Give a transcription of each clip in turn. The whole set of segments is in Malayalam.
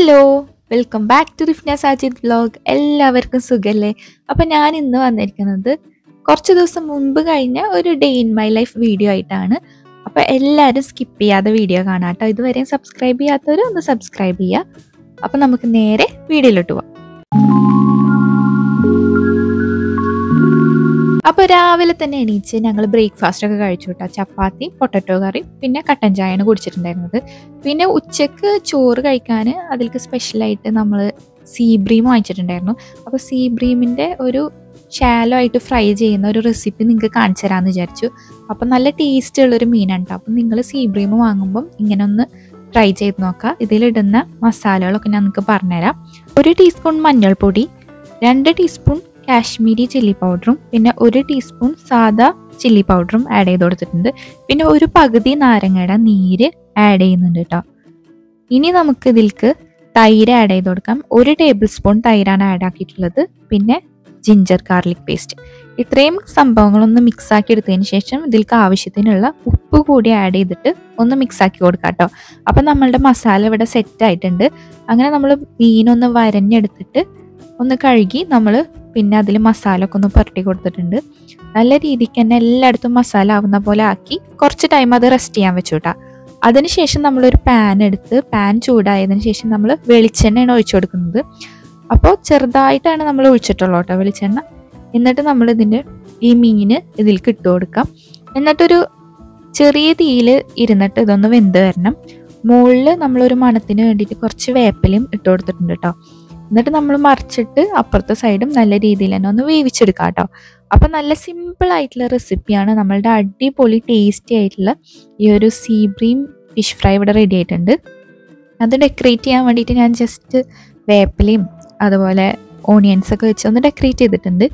hello welcome back to Rifna Sajid vlog എല്ലാവർക്കും സുഖല്ലേ അപ്പം ഞാൻ ഇന്ന് വന്നിരിക്കുന്നത് കുറച്ച് ദിവസം മുൻപ് കഴിഞ്ഞ ഒരു day in my life video ആയിട്ടാണ് അപ്പം എല്ലാവരും സ്കിപ്പ് ചെയ്യാതെ വീഡിയോ കാണാം കേട്ടോ ഇതുവരെയും സബ്സ്ക്രൈബ് ചെയ്യാത്തവർ ഒന്ന് സബ്സ്ക്രൈബ് ചെയ്യുക അപ്പം നമുക്ക് നേരെ വീഡിയോയിലോട്ട് പോവാം അപ്പോൾ രാവിലെ തന്നെ എണീച്ച് ഞങ്ങൾ ബ്രേക്ക്ഫാസ്റ്റ് ഒക്കെ കഴിച്ചു കേട്ടോ ചപ്പാത്തി പൊട്ടറ്റോ കറി പിന്നെ കട്ടൻ ചായയാണ് കുടിച്ചിട്ടുണ്ടായിരുന്നത് പിന്നെ ഉച്ചക്ക് ചോറ് കഴിക്കാൻ അതിലേക്ക് സ്പെഷ്യലായിട്ട് നമ്മൾ സീബ്രീം വാങ്ങിച്ചിട്ടുണ്ടായിരുന്നു അപ്പോൾ സീബ്രീമിൻ്റെ ഒരു ഷാലോ ആയിട്ട് ഫ്രൈ ചെയ്യുന്ന ഒരു റെസിപ്പി നിങ്ങൾക്ക് കാണിച്ചു തരാമെന്ന് വിചാരിച്ചു അപ്പം നല്ല ടേസ്റ്റ് ഉള്ളൊരു മീനാണ് കേട്ടോ അപ്പം നിങ്ങൾ സീബ്രീം വാങ്ങുമ്പം ഇങ്ങനെ ഒന്ന് ട്രൈ ചെയ്ത് നോക്കുക ഇതിലിടുന്ന മസാലകളൊക്കെ ഞാൻ നിങ്ങൾക്ക് പറഞ്ഞുതരാം ഒരു ടീസ്പൂൺ മഞ്ഞൾപ്പൊടി രണ്ട് ടീസ്പൂൺ കാശ്മീരി ചില്ലി പൗഡറും പിന്നെ ഒരു ടീസ്പൂൺ സാദാ ചില്ലി പൗഡറും ആഡ് ചെയ്ത് കൊടുത്തിട്ടുണ്ട് പിന്നെ ഒരു പകുതി നാരങ്ങയുടെ നീര് ആഡ് ചെയ്യുന്നുണ്ട് കേട്ടോ ഇനി നമുക്ക് ഇതിലേക്ക് തൈര് ആഡ് ചെയ്ത് കൊടുക്കാം ഒരു ടേബിൾ സ്പൂൺ തൈരാണ് ആഡ് ആക്കിയിട്ടുള്ളത് പിന്നെ ജിഞ്ചർ ഗാർലിക് പേസ്റ്റ് ഇത്രയും സംഭവങ്ങളൊന്ന് മിക്സ് ആക്കി എടുത്തതിന് ശേഷം ഇതിലേക്ക് ആവശ്യത്തിനുള്ള ഉപ്പ് കൂടി ആഡ് ചെയ്തിട്ട് ഒന്ന് മിക്സ് ആക്കി കൊടുക്കാം കേട്ടോ അപ്പം നമ്മളുടെ മസാല ഇവിടെ സെറ്റ് ആയിട്ടുണ്ട് അങ്ങനെ നമ്മൾ മീനൊന്ന് വരഞ്ഞെടുത്തിട്ട് ഒന്ന് കഴുകി നമ്മൾ പിന്നെ അതിൽ മസാല ഒക്കെ ഒന്ന് പുരട്ടി കൊടുത്തിട്ടുണ്ട് നല്ല രീതിക്ക് തന്നെ എല്ലായിടത്തും മസാല ആവുന്ന പോലെ ആക്കി കുറച്ച് ടൈം അത് റെസ്റ്റ് ചെയ്യാൻ വെച്ചു കേട്ടോ അതിനുശേഷം നമ്മളൊരു പാൻ എടുത്ത് പാൻ ചൂടായതിനു ശേഷം നമ്മൾ വെളിച്ചെണ്ണയാണ് ഒഴിച്ചു കൊടുക്കുന്നത് അപ്പോൾ ചെറുതായിട്ടാണ് നമ്മൾ ഒഴിച്ചിട്ടുള്ളൂ കേട്ടോ വെളിച്ചെണ്ണ എന്നിട്ട് നമ്മൾ ഇതിൻ്റെ ഈ മീന് ഇതിലേക്ക് ഇട്ട് കൊടുക്കാം എന്നിട്ടൊരു ചെറിയ തീയിൽ ഇരുന്നിട്ട് ഇതൊന്ന് വെന്ത് വരണം മുകളിൽ നമ്മളൊരു മണത്തിന് വേണ്ടിയിട്ട് കുറച്ച് വേപ്പിലയും ഇട്ട് കൊടുത്തിട്ടുണ്ട് കേട്ടോ എന്നിട്ട് നമ്മൾ മറിച്ചിട്ട് അപ്പുറത്തെ സൈഡും നല്ല രീതിയിൽ തന്നെ ഒന്ന് വേവിച്ചെടുക്കാം കേട്ടോ അപ്പം നല്ല സിമ്പിൾ ആയിട്ടുള്ള റെസിപ്പിയാണ് നമ്മളുടെ അടിപൊളി ടേസ്റ്റി ആയിട്ടുള്ള ഈ ഒരു സീബ്രീം ഫിഷ് ഫ്രൈ ഇവിടെ റെഡി ആയിട്ടുണ്ട് അത് ഡെക്കറേറ്റ് ചെയ്യാൻ വേണ്ടിയിട്ട് ഞാൻ ജസ്റ്റ് വേപ്പിലയും അതുപോലെ ഓണിയൻസ് ഒക്കെ വെച്ച് ഒന്ന് ഡെക്കറേറ്റ് ചെയ്തിട്ടുണ്ട്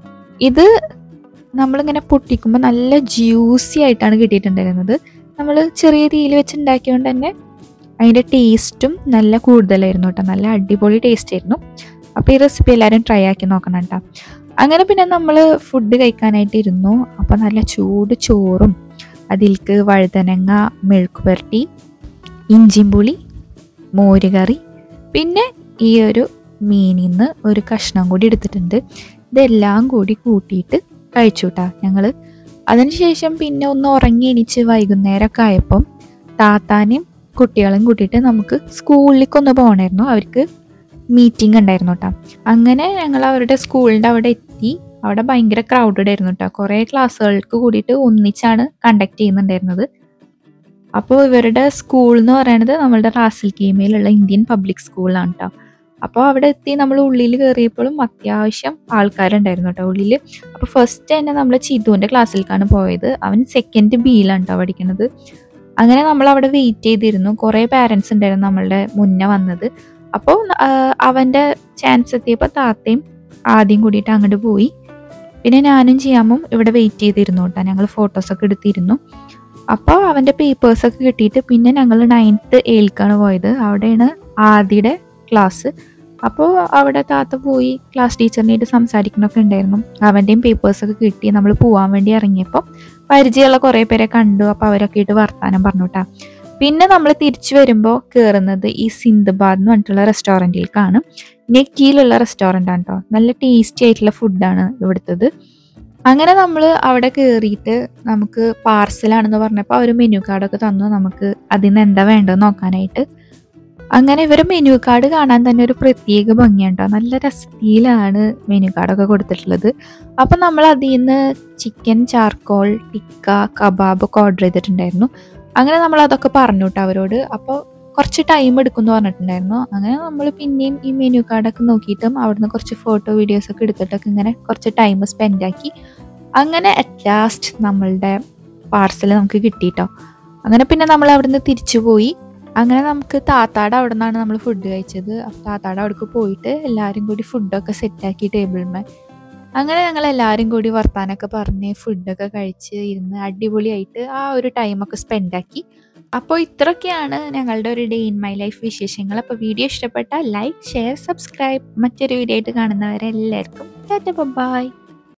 ഇത് നമ്മളിങ്ങനെ പൊട്ടിക്കുമ്പോൾ നല്ല ജ്യൂസി ആയിട്ടാണ് കിട്ടിയിട്ടുണ്ടായിരുന്നത് നമ്മൾ ചെറിയ തീയിൽ വെച്ച് ഉണ്ടാക്കിയതുകൊണ്ട് തന്നെ അതിൻ്റെ ടേസ്റ്റും നല്ല കൂടുതലായിരുന്നു കേട്ടോ നല്ല അടിപൊളി ടേസ്റ്റ് ആയിരുന്നു അപ്പോൾ ഈ റെസിപ്പി എല്ലാവരും ട്രൈ ആക്കി നോക്കണം കേട്ടോ അങ്ങനെ പിന്നെ നമ്മൾ ഫുഡ് കഴിക്കാനായിട്ട് ഇരുന്നു അപ്പോൾ നല്ല ചൂട് ചോറും അതിലേക്ക് വഴുതനങ്ങ മെഴുക്ക് പുരട്ടി ഇഞ്ചിയും പുളി മോര് കറി പിന്നെ ഈ ഒരു മീനിൽ നിന്ന് ഒരു കഷ്ണം കൂടി എടുത്തിട്ടുണ്ട് ഇതെല്ലാം കൂടി കൂട്ടിയിട്ട് കഴിച്ചു കേട്ടോ ഞങ്ങൾ അതിനുശേഷം പിന്നെ ഒന്ന് ഉറങ്ങി എണീച്ച് വൈകുന്നേരമൊക്കെ ആയപ്പം താത്താനെയും കുട്ടികളെയും കൂട്ടിയിട്ട് നമുക്ക് സ്കൂളിലേക്ക് ഒന്ന് പോകണമായിരുന്നു അവർക്ക് മീറ്റിംഗ് ഉണ്ടായിരുന്നു കേട്ടോ അങ്ങനെ ഞങ്ങൾ അവരുടെ സ്കൂളിൻ്റെ അവിടെ എത്തി അവിടെ ഭയങ്കര ക്രൗഡഡ് ആയിരുന്നു കേട്ടോ കുറേ ക്ലാസ്സുകൾക്ക് കൂടിയിട്ട് ഒന്നിച്ചാണ് കണ്ടക്ട് ചെയ്യുന്നുണ്ടായിരുന്നത് അപ്പോൾ ഇവരുടെ സ്കൂൾ എന്ന് പറയുന്നത് നമ്മളുടെ റാസിൽ കീമയിലുള്ള ഇന്ത്യൻ പബ്ലിക് സ്കൂളാണ് കേട്ടോ അപ്പോൾ അവിടെ എത്തി നമ്മൾ ഉള്ളിൽ കയറിയപ്പോഴും അത്യാവശ്യം ആൾക്കാരുണ്ടായിരുന്നു കേട്ടോ ഉള്ളിൽ അപ്പോൾ ഫസ്റ്റ് തന്നെ നമ്മൾ ചിതുവിൻ്റെ ക്ലാസ്സിലേക്കാണ് പോയത് അവൻ സെക്കൻഡ് ബിയിലാണ് കേട്ടോ പഠിക്കുന്നത് അങ്ങനെ നമ്മൾ അവിടെ വെയിറ്റ് ചെയ്തിരുന്നു കുറേ പാരൻസ് ഉണ്ടായിരുന്നു നമ്മളുടെ മുന്നേ വന്നത് അപ്പോൾ അവൻ്റെ ചാൻസ് എത്തിയപ്പോൾ താത്തയും ആദ്യം കൂടിയിട്ട് അങ്ങോട്ട് പോയി പിന്നെ ഞാനും ചെയ്യാമും ഇവിടെ വെയിറ്റ് ചെയ്തിരുന്നു കേട്ടോ ഞങ്ങൾ ഫോട്ടോസൊക്കെ എടുത്തിരുന്നു അപ്പോൾ അവൻ്റെ പേപ്പേഴ്സൊക്കെ കിട്ടിയിട്ട് പിന്നെ ഞങ്ങൾ നയൻത്ത് ഏൽക്കാണ് പോയത് അവിടെയാണ് ആദിയുടെ ക്ലാസ് അപ്പോൾ അവിടെ താത്ത പോയി ക്ലാസ് ടീച്ചറിനായിട്ട് സംസാരിക്കണമൊക്കെ ഉണ്ടായിരുന്നു അവൻ്റെയും പേപ്പേഴ്സൊക്കെ കിട്ടി നമ്മൾ പോകാൻ വേണ്ടി ഇറങ്ങിയപ്പോൾ പരിചയമുള്ള കുറേ പേരെ കണ്ടു അപ്പോൾ അവരൊക്കെ ആയിട്ട് വർത്താനം പറഞ്ഞു കേട്ടോ പിന്നെ നമ്മൾ തിരിച്ചു വരുമ്പോൾ കയറുന്നത് ഈ സിന്ദബാദ് എന്ന് പറഞ്ഞിട്ടുള്ള റെസ്റ്റോറൻറ്റിലേക്കാണ് നെക്കിയിലുള്ള റെസ്റ്റോറൻ്റ് ആണ് കേട്ടോ നല്ല ടേസ്റ്റി ആയിട്ടുള്ള ഫുഡാണ് ഇവിടുത്തത് അങ്ങനെ നമ്മൾ അവിടെ കയറിയിട്ട് നമുക്ക് പാർസലാണെന്ന് പറഞ്ഞപ്പോൾ അവർ മെനു കാർഡൊക്കെ തന്നു നമുക്ക് അതിൽ നിന്ന് എന്താ വേണ്ടതെന്ന് നോക്കാനായിട്ട് അങ്ങനെ ഇവരെ മെനു കാർഡ് കാണാൻ തന്നെ ഒരു പ്രത്യേക ഭംഗിയുണ്ടോ നല്ല രസത്തിയിലാണ് മെനു കാർഡൊക്കെ കൊടുത്തിട്ടുള്ളത് അപ്പം നമ്മൾ അതിൽ നിന്ന് ചിക്കൻ ചാർക്കോൾ ടിക്ക കബാബ് ഒക്കെ ഓർഡർ ചെയ്തിട്ടുണ്ടായിരുന്നു അങ്ങനെ നമ്മൾ അതൊക്കെ പറഞ്ഞു കേട്ടോ അവരോട് അപ്പോൾ കുറച്ച് ടൈം എടുക്കും എന്ന് പറഞ്ഞിട്ടുണ്ടായിരുന്നു അങ്ങനെ നമ്മൾ പിന്നെയും ഈ മെനു കാർഡൊക്കെ നോക്കിയിട്ടും അവിടുന്ന് കുറച്ച് ഫോട്ടോ വീഡിയോസ് ഒക്കെ എടുത്തിട്ടൊക്കെ ഇങ്ങനെ കുറച്ച് ടൈം സ്പെൻഡ് ആക്കി അങ്ങനെ അറ്റ് ലാസ്റ്റ് നമ്മളുടെ പാർസൽ നമുക്ക് കിട്ടിയിട്ടോ അങ്ങനെ പിന്നെ നമ്മൾ അവിടുന്ന് തിരിച്ചു പോയി അങ്ങനെ നമുക്ക് താത്താടെ അവിടെ നിന്നാണ് നമ്മൾ ഫുഡ് കഴിച്ചത് അപ്പോൾ താത്താടെ അവിടേക്ക് പോയിട്ട് എല്ലാവരും കൂടി ഫുഡൊക്കെ സെറ്റാക്കി ടേബിളിന്മേ അങ്ങനെ ഞങ്ങൾ എല്ലാവരും കൂടി വർത്താനൊക്കെ പറഞ്ഞ് ഫുഡൊക്കെ കഴിച്ച് ഇരുന്ന് അടിപൊളിയായിട്ട് ആ ഒരു ടൈമൊക്കെ സ്പെൻഡാക്കി അപ്പോൾ ഇത്രയൊക്കെയാണ് ഞങ്ങളുടെ ഒരു ഡേ ഇൻ മൈ ലൈഫ് വിശേഷങ്ങൾ അപ്പോൾ വീഡിയോ ഇഷ്ടപ്പെട്ടാൽ ലൈക്ക് ഷെയർ സബ്സ്ക്രൈബ് മറ്റൊരു വീഡിയോ ആയിട്ട് കാണുന്നവരെ എല്ലാവർക്കും ടാറ്റ ബൈ